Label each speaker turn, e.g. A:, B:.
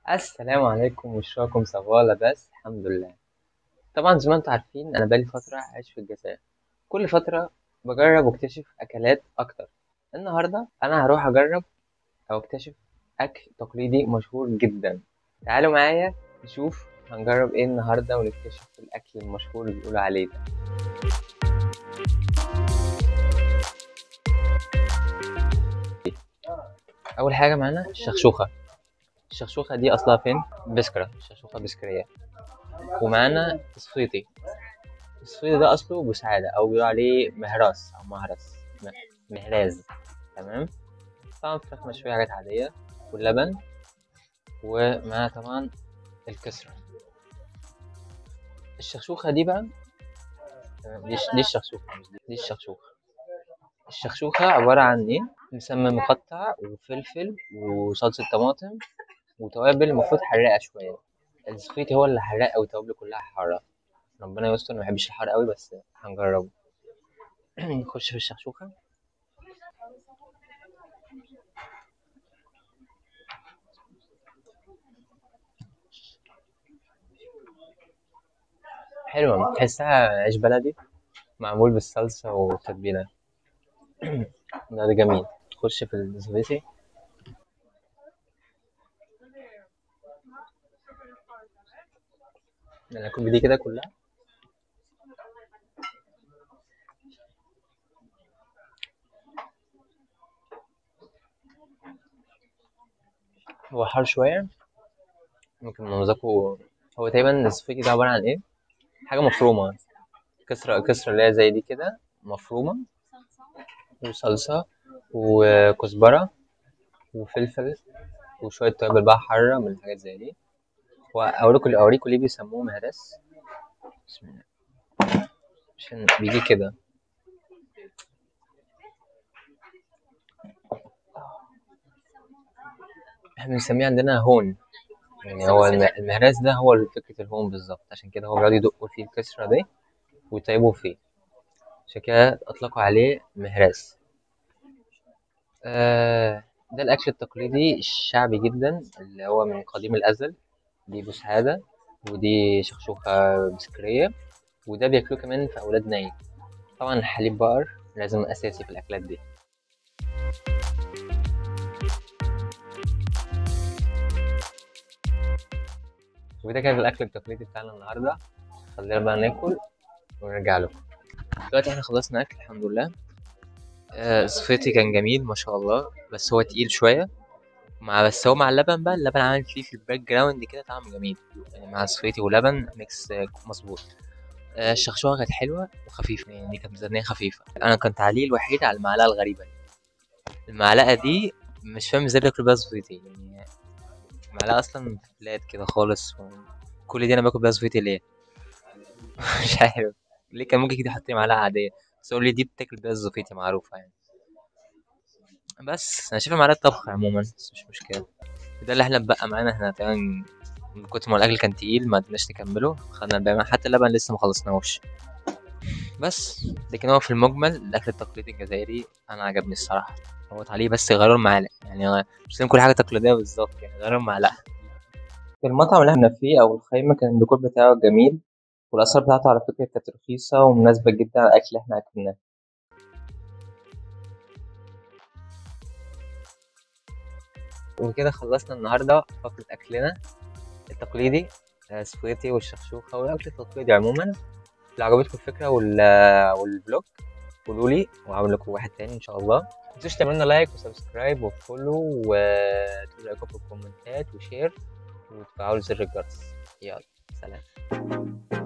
A: السلام عليكم وشراكم صبالة بس الحمد لله طبعا زي ما انتم عارفين انا بقالي فترة عايش في الجزائر كل فترة بجرب واكتشف اكلات اكتر النهاردة انا هروح اجرب او اكتشف اكل تقليدي مشهور جدا تعالوا معايا نشوف هنجرب ايه النهاردة ونكتشف الاكل المشهور اللي بيقولوا عليه ده اول حاجة معانا الشخشوخة الشخشوخة دي أصلها فين؟ بسكرة الشخشوخة بسكرية ومعانا الصفيطي الصفيطي ده أصله بسعادة أو بيقولوا عليه مهراس أو مهرس م- مهراز تمام طبعا فراخ مشوية حاجات عادية واللبن ومعاها طبعا الكسرة الشخشوخة دي بقى تمام، دي دي الشخشوخة مش دي, دي الشخشوخة الشخشوخة عبارة عن إيه؟ مسمى مقطع وفلفل وصلصة طماطم وتوابل المفروض حراقة شوية الزفيتي هو اللي حراق أوي توابله كلها حارة ربنا يستر ما بحبش الحار أوي بس هنجربه نخش في الشخشوخة حلوة تحسها عيش بلدي معمول بالصلصة والتتبيلة ده, ده جميل تخش في الزفيتي أنا أكل بدي كده كلها هو حار شوية ممكن مذاقه هو تقريبا الزفيتي ده عبارة عن إيه؟ حاجة مفرومة كسرة كسرة اللي هي زي دي كده مفرومة وصلصة وكزبرة وفلفل وشوية توابل بقى حارة من الحاجات زي دي وأوريكم أوريكم ليه بيسموه مهرس بسم الله عشان بيجي كده احنا بنسميه عندنا هون يعني هو الم- المهراس ده هو فكرة الهون بالظبط عشان كده هو بيقعدوا يدقوا فيه الكسرة دي ويطيبوا فيه عشان كده أطلقوا عليه مهراس آه ده الأكل التقليدي الشعبي جدا اللي هو من قديم الأزل دي بوسعادة ودي شخشوخة بسكرية وده بياكلوه كمان في أولاد ناي طبعا حليب بقر لازم أساسي في الأكلات دي وده كان الأكل التقليدي بتاعنا النهاردة خلينا بقى ناكل ونرجع لكم دلوقتي احنا خلصنا أكل الحمد لله آه صفيتي كان جميل ما شاء الله بس هو تقيل شوية مع بس هو مع اللبن بقى اللبن عامل فيه في الباك جراوند كده طعم جميل يعني مع صفيتي ولبن ميكس آه، مظبوط آه، الشخشوخة كانت حلوة وخفيفة يعني دي كانت ميزانية خفيفة أنا كان تعليقي الوحيد على المعلقة الغريبة دي المعلقة دي مش فاهم ازاي بياكلوا بيها صفيتي يعني المعلقة أصلا فلات كده خالص و... كل دي أنا باكل بيها صفيتي ليه مش عارف ليه كان ممكن كده يحط لي معلقة عادية بس قول لي دي بتاكل بيها الزفيتي معروفة يعني بس أنا شايفها معلقة طبخ عموما بس مش مشكلة ده اللي احنا بقى معانا احنا تمام من كتر ما الأكل كان تقيل ما قدرناش نكمله خدنا الباقي معانا، حتى اللبن لسه ما خلصناهوش بس لكن هو في المجمل الأكل التقليدي الجزائري أنا عجبني الصراحة هو عليه بس غيروا المعالق يعني غ- مش لازم كل حاجة تقليدية بالظبط يعني غيروا المعلقة في المطعم اللي احنا فيه أو الخيمة كان الديكور بتاعه جميل والأسعار بتاعته على فكرة كانت رخيصة ومناسبة جدا على الأكل اللي احنا أكلناه وكده خلصنا النهاردة فقرة أكلنا التقليدي آه، سباجيتي والشخشوخة والأكل التقليدي عموما لو عجبتكم الفكرة وال والفلوج قولوا لي وهعمل لكم واحد تاني إن شاء الله متنسوش تعملوا لنا لايك وسبسكرايب وفولو وتقولوا رأيكم في الكومنتات وشير وتفعلوا زر الجرس يلا سلام